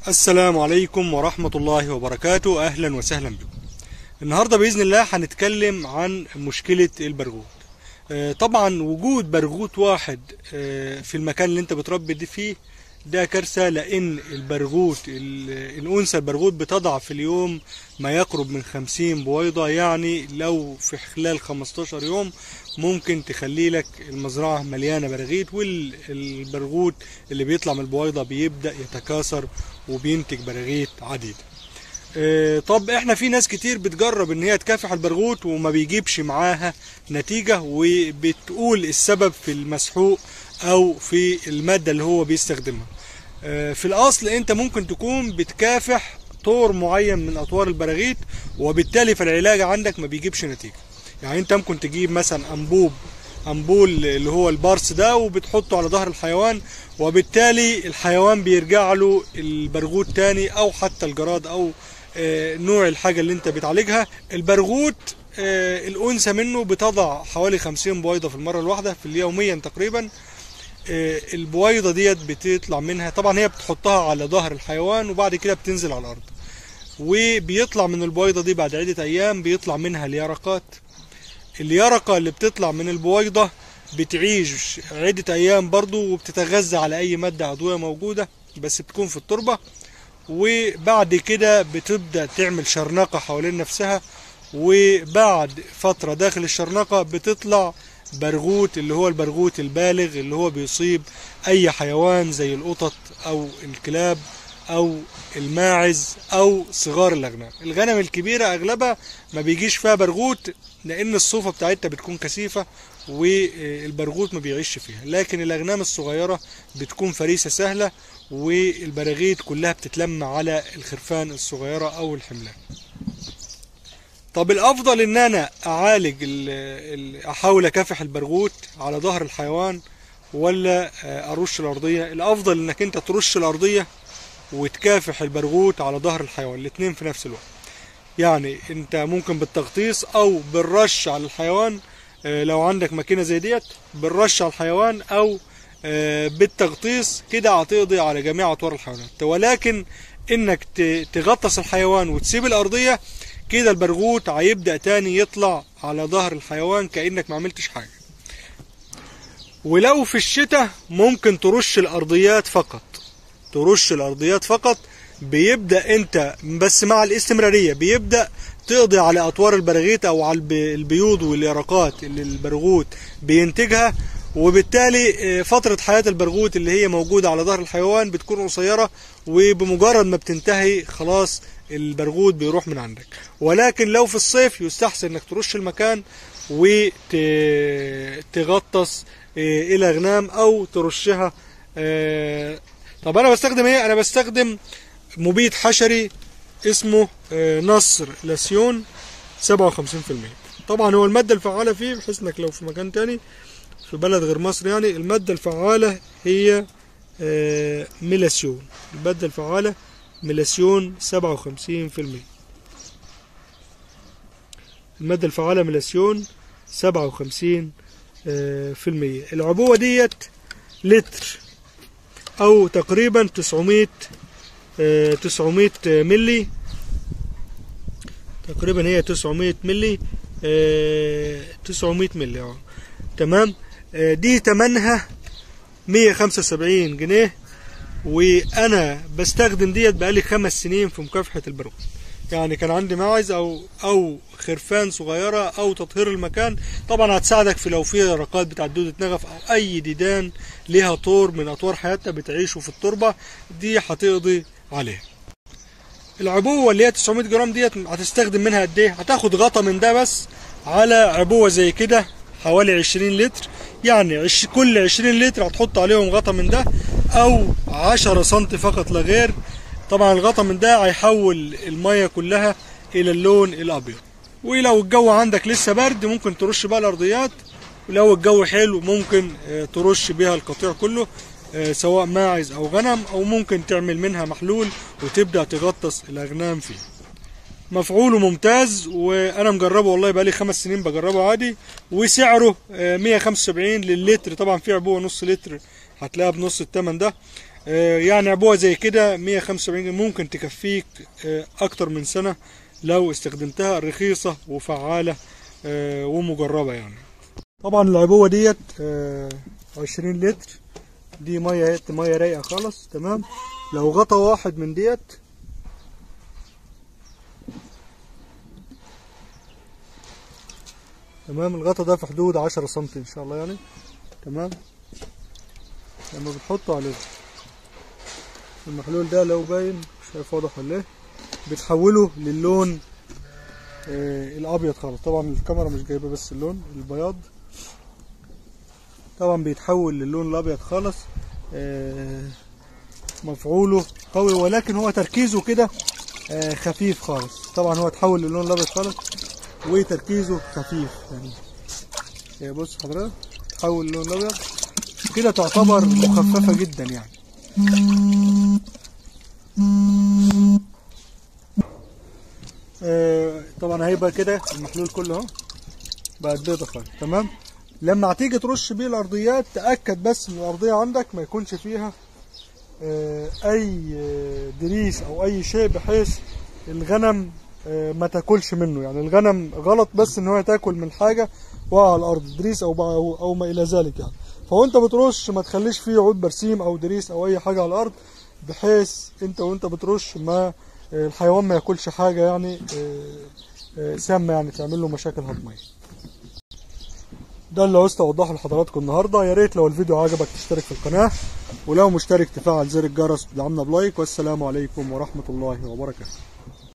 السلام عليكم ورحمة الله وبركاته أهلا وسهلا بكم النهاردة بإذن الله هنتكلم عن مشكلة البرغوث آه، طبعا وجود برغوث واحد آه، في المكان اللي انت بتربي دي فيه ده كارثة لأن البرغوث ال- الأنثى البرغوث بتضع في اليوم ما يقرب من 50 بويضة يعني لو في خلال 15 يوم ممكن تخلي لك المزرعة مليانة براغيث والبرغوث اللي بيطلع من البويضة بيبدأ يتكاثر وبينتج براغيث عديدة آه، طب احنا في ناس كتير بتجرب ان هي تكافح البرغوث وما بيجيبش معاها نتيجة وبتقول السبب في المسحوق او في المادة اللي هو بيستخدمها آه، في الاصل انت ممكن تكون بتكافح طور معين من اطوار البراغيث وبالتالي فالعلاج عندك ما بيجيبش نتيجة يعني انت ممكن تجيب مثلا انبوب انبول اللي هو البارس ده وبتحطه على ظهر الحيوان وبالتالي الحيوان بيرجع له البرغوث تاني او حتى الجراد او آه، نوع الحاجة اللي انت بتعالجها البرغوث آه، الانثى منه بتضع حوالي 50 بويضة في المرة الواحدة في اليوميا تقريبا آه، البويضة ديت بتطلع منها طبعا هي بتحطها على ظهر الحيوان وبعد كده بتنزل على الارض وبيطلع من البويضة دي بعد عدة ايام بيطلع منها اليرقات اليرقة اللي بتطلع من البويضة بتعيش عدة أيام برضو وبتتغذى على أي مادة عضوية موجودة بس بتكون في التربة وبعد كده بتبدأ تعمل شرنقة حوالين نفسها وبعد فترة داخل الشرنقة بتطلع برغوث اللي هو البرغوث البالغ اللي هو بيصيب أي حيوان زي القطط أو الكلاب أو الماعز أو صغار الأغنام الغنم الكبيرة أغلبها ما بيجيش فيها برغوث لأن الصوفة بتاعتها بتكون كثيفة والبرغوث ما بيعيش فيها لكن الأغنام الصغيرة بتكون فريسة سهلة والبراغيث كلها بتتلم على الخرفان الصغيرة أو الحملان طب الافضل ان انا اعالج ال ال احاول اكافح البرغوث على ظهر الحيوان ولا آه، ارش الارضيه الافضل انك انت ترش الارضيه وتكافح البرغوث على ظهر الحيوان الاثنين في نفس الوقت يعني انت ممكن بالتغطيس او بالرش على الحيوان آه، لو عندك ماكينه زي ديت بالرش على الحيوان او آه، بالتغطيس كده هتقضي على جميع اطوار الحيوانات ولكن انك ت- تغطس الحيوان وتسيب الارضيه كده البرغوث هيبدأ تاني يطلع على ظهر الحيوان كأنك ما عملتش حاجة ولو في الشتاء ممكن ترش الأرضيات فقط ترش الأرضيات فقط بيبدأ انت بس مع الاستمرارية بيبدأ تقضي على أطوار البراغيث أو على الب- البيوض واليرقات اللي البرغوث بينتجها وبالتالي آه، فترة حياة البرغوث اللي هي موجودة على ظهر الحيوان بتكون قصيرة وبمجرد ما بتنتهي خلاص البرغوث بيروح من عندك ولكن لو في الصيف يستحسن انك ترش المكان وتغطس الى غنام او ترشها آه، طب انا بستخدم ايه انا بستخدم مبيد حشري اسمه آه، نصر لاسيون 57% طبعا هو المادة الفعالة فيه بحيث انك لو في مكان تاني في بلد غير مصر يعني المادة الفعالة هي آه، ميلاسيون المادة الفعالة ميلاسيون 57% المادة الفعالة ميلاسيون 57 آه، في المية العبوة ديت لتر أو تقريبا 900 آه، 900 ملي تقريبا هي 900 ملي آه، 900 ملي اه تمام آه، دي تمنها 175 جنيه وانا بستخدم ديت بقالي خمس سنين في مكافحة البرغوث يعني كان عندي ماعز او او خرفان صغيرة او تطهير المكان طبعا هتساعدك في لو في رقات بتاعت دودة نغف او اي ديدان ليها طور من اطوار حياتها بتعيشوا في التربة دي هتقضي عليها العبوة اللي هي 900 جرام ديت هتستخدم منها قد ايه هتاخد غطا من ده بس على عبوة زي كده حوالي 20 لتر يعني عش كل 20 لتر هتحط عليهم غطا من ده او 10 سم فقط لا غير طبعا الغطا من ده هيحول المية كلها الى اللون الابيض ولو الجو عندك لسه برد ممكن ترش بقى الارضيات ولو الجو حلو ممكن آه، ترش بيها القطيع كله آه، سواء ماعز او غنم او ممكن تعمل منها محلول وتبدا تغطس الاغنام فيه مفعوله ممتاز وانا مجربه والله بقالي خمس سنين بجربه عادي وسعره آه، 175 للتر طبعا في عبوه نص لتر هتلاقيها بنص الثمن ده آه، يعني عبوة زي كده 175 جنيه ممكن تكفيك آه، اكتر من سنة لو استخدمتها رخيصة وفعالة آه، ومجربة يعني طبعا العبوة ديت آه، 20 لتر دي مية مية رايقة خالص تمام لو غطا واحد من ديت تمام الغطا ده في حدود 10 سم ان شاء الله يعني تمام لما بتحطه على المحلول ده لو باين مش عارف واضح ولا ايه بتحوله للون آه الابيض خالص طبعا الكاميرا مش جايبه بس اللون البياض طبعا بيتحول للون الابيض خالص آه مفعوله قوي ولكن هو تركيزه كده آه خفيف خالص طبعا هو اتحول للون الابيض خالص وتركيزه خفيف يعني يا بص حضرتك تحول للون الابيض كده تعتبر مخففه جدا يعني آه طبعا هيبقى كده المحلول كله اهو بقت بيضه خالص تمام لما هتيجي ترش بيه الارضيات تاكد بس ان الارضيه عندك ما يكونش فيها آه اي آه، دريس او اي شيء بحيث الغنم آه، ما تاكلش منه يعني الغنم غلط بس ان هو تاكل من حاجه وقع على الارض دريس او او او ما الى ذلك يعني فوانت بترش ما تخليش فيه عود برسيم او دريس او اي حاجه على الارض بحيث انت وانت بترش ما آه، الحيوان ما ياكلش حاجه يعني آه، آه، سامه يعني تعمل له مشاكل هضميه ده اللي عاوزت اوضحه لحضراتكم النهارده يا ريت لو الفيديو عجبك تشترك في القناه ولو مشترك تفعل زر الجرس وتدعمنا بلايك والسلام عليكم ورحمه الله وبركاته